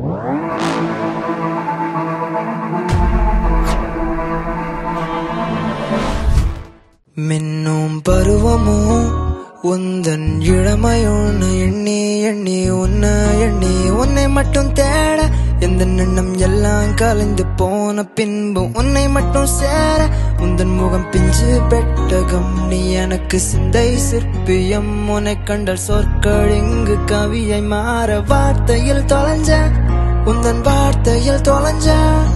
மின்னும் பருவமும் உந்தன் இளமையோன்னு எண்ணி எண்ணி உன்னை எண்ணி உன்னை மட்டும் தேட எந்த எண்ணம் எல்லாம் கலைந்து போன பின்பு உன்னை மட்டும் சேர உந்தன் முகம் பிஞ்சு பெட்டகம் நீ எனக்கு சிந்தை சிற்பியம் உன்னை கண்டால் சொற்கள் இங்கு கவியை மாற வார்த்தையில் தொலைஞ்ச உந்தன் வார்த்தையில் தொலைஞ்ச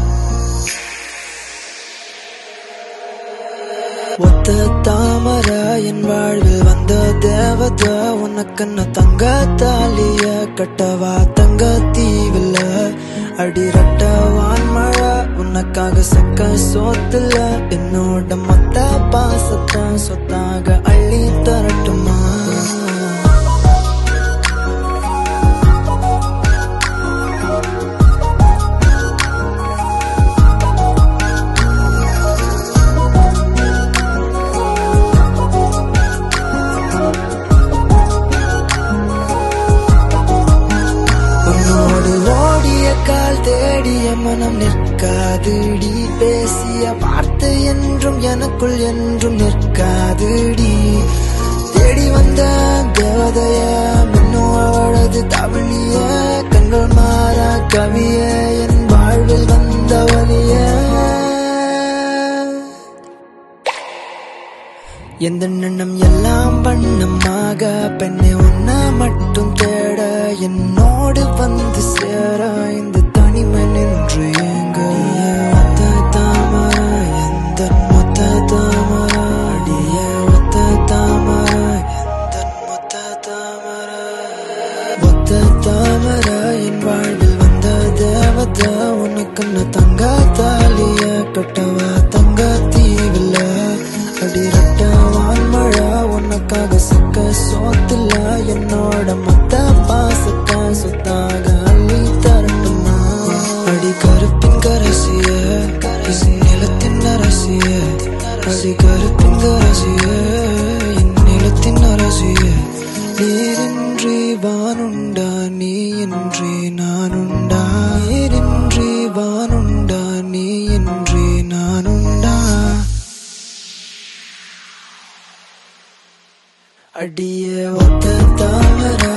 ஒத்த தாமர என் வாழ்வில் வந்த தேவத உனக்குன்னு தங்க தாலிய கட்டவா தங்க தீவில்ல அடிரட்ட வான்மழை உனக்காக சக்க சோத்துல என்னோட மொத்த பாசத்தை சொத்தாக அள்ளி தரட்டுமா உன்னோடு ஓடிய கால் தேடிய மனம் நிற்காதுடி பேசிய வார்த்தை என்றும் எனக்குள் என்றும் நிற்காதுடி தேடி வந்த தேவதைய மின்னும் அவளது தவணிய கண்கள் மாறா கவிய என் வாழ்வில் வந்தவனிய எந்த எண்ணம் எல்லாம் வண்ணமாக பெண்ணை ஒன்ன மட்டும் தேட என்னோடு வந்து சேர இந்த தனிமை நின்று ஏங்க ஒத்த தாமர எந்த மொத்த தாமர அடிய ஒத்த தாமர எந்த மொத்த தாமர ஒத்த தாமர என் வாழ்வில் வந்த தேவத உனக்குன்னு தங்க தாலிய கட்டவா தங்க தீவில்ல அடிரட்ட வான்மழை உனக்காக சிக்க சோத்துல என்னோட மொத்த பாசத்தை சொத்தாக அள்ளி தரட்டுமா அடி கருப்பின் கரசிய இது நிலத்தின் அரசிய அடி கருப்பின் கரசிய என் நிலத்தின் அரசிய நீரின்றி வானுண்டா நீ இன்றி நானுண்டா நீரின்றி வானுண்டா நீ இன்றி நானுண்டா அடிய ஒத்த தாமரா